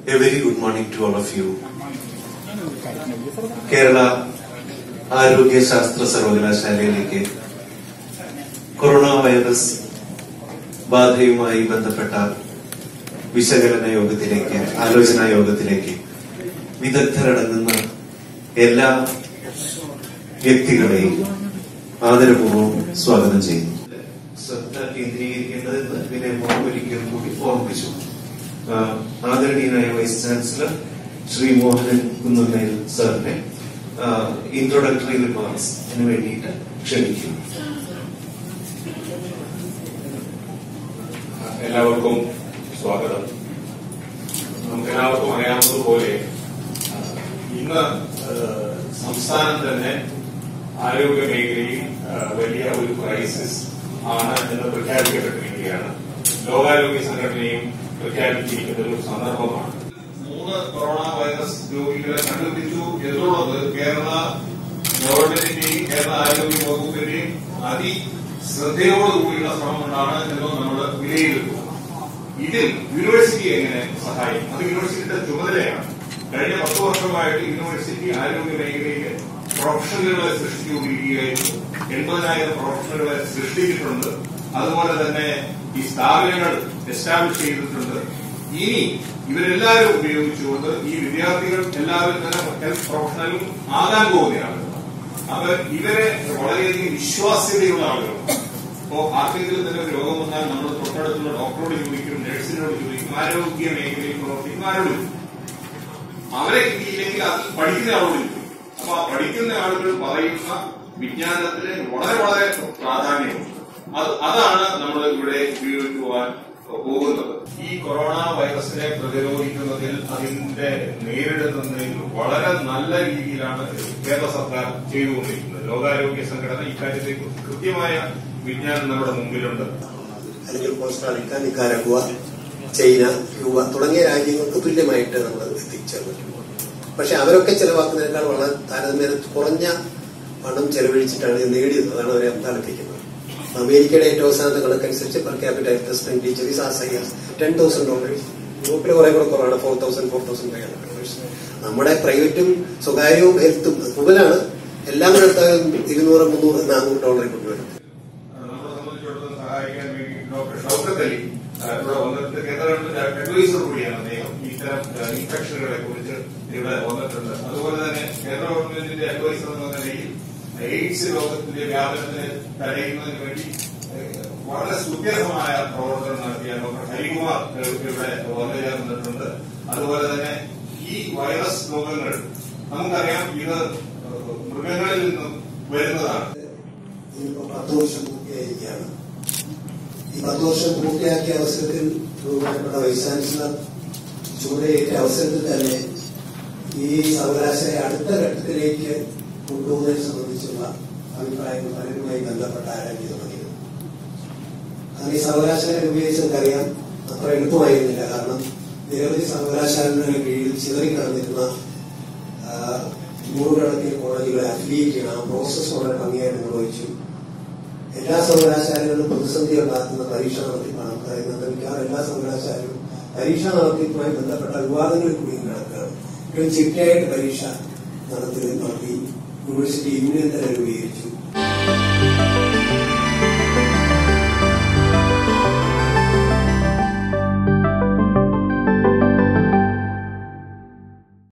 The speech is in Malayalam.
A very good morning to all of you. Kerala ആരോഗ്യശാസ്ത്ര സർവകലാശാലയിലേക്ക് കൊറോണ വൈറസ് ബാധയുമായി ബന്ധപ്പെട്ട വിശകലന യോഗത്തിലേക്ക് ആലോചനാ യോഗത്തിലേക്ക് വിദഗ്ധരടങ്ങുന്ന എല്ലാ വ്യക്തികളെയും ആദരപൂർവ്വം സ്വാഗതം ചെയ്യുന്നു ശ്രദ്ധ കേന്ദ്രീകരിക്കേണ്ടതെന്ന് വിനയമായി ഒരിക്കൽ കൂടി ഓർമ്മിപ്പിച്ചു ആ, ആദരണീയനായ വൈസ് ചാൻസലർ ശ്രീ മോഹനൻ കുന്നുന്നേൽ സാറിനെ ഇൻട്രൊഡക്ടറി റിമാർക്സിന് വേണ്ടിയിട്ട് ക്ഷണിക്കുന്നു എല്ലാവർക്കും സ്വാഗതം നമുക്ക് എല്ലാവർക്കും അറിയാവുന്നതുപോലെ ആ, ഇന്ന് ആ, സംസ്ഥാനം തന്നെ ആരോഗ്യ മേഖലയിൽ ആ, വലിയ ഒരു ക്രൈസിസ് ആണ് എന്ന് പ്രഖ്യാപിക്കപ്പെട്ടിരിക്കുകയാണ് ലോകാരോഗ്യ സംഘടനയും പ്രഖ്യാപിച്ചിരിക്കുന്ന ഒരു സന്ദർഭമാണ് മൂന്ന് കൊറോണ വൈറസ് രോഗികളെ കണ്ടുപിടിച്ചു എന്നുള്ളത് കേരള ഗവൺമെന്റിന്റെയും കേരള ആരോഗ്യ വകുപ്പിന്റെയും അതി ശ്രദ്ധയോടുകൂടിയുള്ള ശ്രമം കൊണ്ടാണ് എന്ന് നമ്മൾ വിലയിരുത്തുന്നത് ഇതിൽ യൂണിവേഴ്സിറ്റി എങ്ങനെ സഹായിക്കും അത് യൂണിവേഴ്സിറ്റിയുടെ ചുമതലയാണ് കഴിഞ്ഞ പത്ത് വർഷമായിട്ട് യൂണിവേഴ്സിറ്റി ആരോഗ്യ മേഖലയിൽ പ്രൊഫഷണലുകളെ സൃഷ്ടിച്ചുകൊണ്ടിരിക്കുകയായിരുന്നു എൺപതിനായിരം പ്രൊഫഷണലുകളെ സൃഷ്ടിച്ചിട്ടുണ്ട് അതുപോലെ തന്നെ ഈ സ്ഥാപനങ്ങൾ എസ്റ്റാബ്ലിഷ് ചെയ്തിട്ടുണ്ട് ഇനി ഇവരെല്ലാവരും ഉപയോഗിച്ചുകൊണ്ട് ഈ വിദ്യാർത്ഥികൾ എല്ലാവരും തന്നെ ഹെൽത്ത് പ്രൊഫഷണലും ആകാൻ പോകുന്നതാണ് അവർ ഇവരെ വളരെയധികം വിശ്വാസ്യതയുള്ള ആളുകളാണ് അപ്പോ ആർക്കെങ്കിലും തന്നെ ഒരു രോഗം വന്നാൽ നമ്മൾ തൊട്ടടുത്തുള്ള ഡോക്ടറോട് ചോദിക്കും നഴ്സിനോട് ചോദിക്കും ആരോഗ്യ മേഖലയിൽ പ്രവർത്തിക്കുന്ന ആരോട് ചോദിക്കും അവരെ കിട്ടിയില്ലെങ്കിൽ അത് പഠിക്കുന്ന ആളോട് ചോദിക്കും അപ്പൊ ആ പഠിക്കുന്ന ആളുകൾ പറയുന്ന വിജ്ഞാനത്തിന് വളരെ വളരെ പ്രാധാന്യമുണ്ട് അത് അതാണ് നമ്മൾ ഇവിടെ ഉപയോഗിക്കുവാൻ പോകുന്നത് ഈ കൊറോണ വൈറസിനെ പ്രതിരോധിക്കുന്നതിൽ അതിന്റെ നേരിടുന്നതിൽ വളരെ നല്ല രീതിയിലാണ് കേരള സർക്കാർ ചെയ്തുകൊണ്ടിരിക്കുന്നത് ലോകാരോഗ്യ സംഘടന ഇക്കാര്യത്തെ കൃത്യമായ വിജ്ഞാനം നമ്മുടെ മുമ്പിലുണ്ട് അല്ലെങ്കിൽ കോസ്റ്റാറിക്ക നിക്കാരഗുവ ചൈന ക്യൂബ തുടങ്ങിയ രാജ്യങ്ങൾക്ക് തുല്യമായിട്ട് നമ്മൾ എത്തിച്ചേർന്നിട്ടുണ്ട് പക്ഷെ അവരൊക്കെ ചെലവാക്കുന്നതിനേക്കാൾ വളരെ താരതമ്യേന കുറഞ്ഞ പണം ചെലവഴിച്ചിട്ടാണ് ഇത് നേടിയത് അതാണ് അവരെ അന്താളിപ്പിക്കുന്നത് അമേരിക്കയുടെ ഏറ്റവും അവസാനത്തെ കണക്കനുസരിച്ച് per capital expenditure is as high ten thousand dollars യൂറോപ്പിൽ കുറെ കൂടെ കുറവാണ് four thousand four thousand five hundred dollars നമ്മുടെ പ്രൈവറ്റും സ്വകാര്യവും ഹെൽത്തും കൂടുതലാണ് എല്ലാം കൂടെ എടുത്താലും ഇരുന്നൂറ് മുന്നൂറ് നാനൂറ് ഡോളറിൽ കൊണ്ടുവരും നമ്മളെ സംബന്ധിച്ചിടത്തോളം സഹായിക്കാൻ വേണ്ടി ഡോക്ടർ ഷൗക്കത്ത് അലി ആ, ഇവിടെ വന്നിട്ട് കേന്ദ്ര ഗവൺമെന്റ് അഡ്വൈസർ കൂടിയാണ് അദ്ദേഹം ഇത്തരം ആ, ഇൻഫെക്ഷനുകളെ കുറിച്ച് ഇവിടെ വന്നിട്ടുണ്ട് അതുപോലെ തന്നെ കേന്ദ്ര ഗവൺമെന്റിന്റെ അഡ്വൈസർ എന്ന നിലയിൽ എയ്ഡ്സ് രോഗത്തിന്റെ വ്യാപനത്തിന് തടയുന്നതിന് വേണ്ടി ഏഹ്, വളരെ സുത്യർഹമായ പ്രവർത്തനം നടത്തിയ ഡോക്ടർ ഹരികുമാർ ഏഹ്, ഇവിടെ വന്നു ചേർന്നിട്ടുണ്ട് അതുപോലെ തന്നെ ഈ വൈറസ് രോഗങ്ങൾ നമുക്കറിയാം ഇത് ഏഹ്, മൃഗങ്ങളിൽ നിന്നും വരുന്നതാണ് ഇന്നിപ്പോ പത്ത് വർഷം പൂർത്തിയായിരിക്കുകയാണ് ഈ പത്ത് വർഷം പൂർത്തിയാക്കിയ അവസരത്തിൽ ബഹുമാനപ്പെട്ട വൈസ് ചാൻസലർ ചുമതലയേറ്റ അവസരത്തിൽ തന്നെ ഈ സർവകലാശാല അടുത്ത ഘട്ടത്തിലേക്ക് കൊണ്ടുപോകുന്നതിനെ സംബന്ധിച്ചുള്ള അഭിപ്രായങ്ങൾ പലരുമായി ബന്ധപ്പെട്ട ആരാഞ്ഞു തുടങ്ങിയത് കാരണം ഈ സർവകലാശാല രൂപീകരിച്ച് നമുക്കറിയാം അത്ര എളുപ്പമായിരുന്നില്ല കാരണം നിരവധി സർവകലാശാലകളുടെ കീഴിൽ ചിതറിക്കിടന്നിരുന്ന ആ, നൂറുകണക്കിന് കോളേജുകളെ അഫിലിയേറ്റ് ചെയ്യണം ആ പ്രോസസ് വളരെ ഭംഗിയായിട്ട് നിർവഹിച്ചു എല്ലാ സർവകലാശാലകളിലും പ്രതിസന്ധി ഉണ്ടാക്കുന്ന പരീക്ഷ നടത്തിപ്പാണ് നമുക്കറിയുന്നത് മിക്കവാറും എല്ലാ സർവകലാശാലകളും പരീക്ഷ നടത്തിപ്പുമായി ബന്ധപ്പെട്ട വിവാദങ്ങളിൽ കൂടി നടക്കുകയാണ് ഏറ്റവും ചിട്ടയായിട്ട് പരീക്ഷ നടത്തി നടത്തി യൂണിവേഴ്സിറ്റി യൂണിയൻ തന്നെ രൂപീകരിച്ചു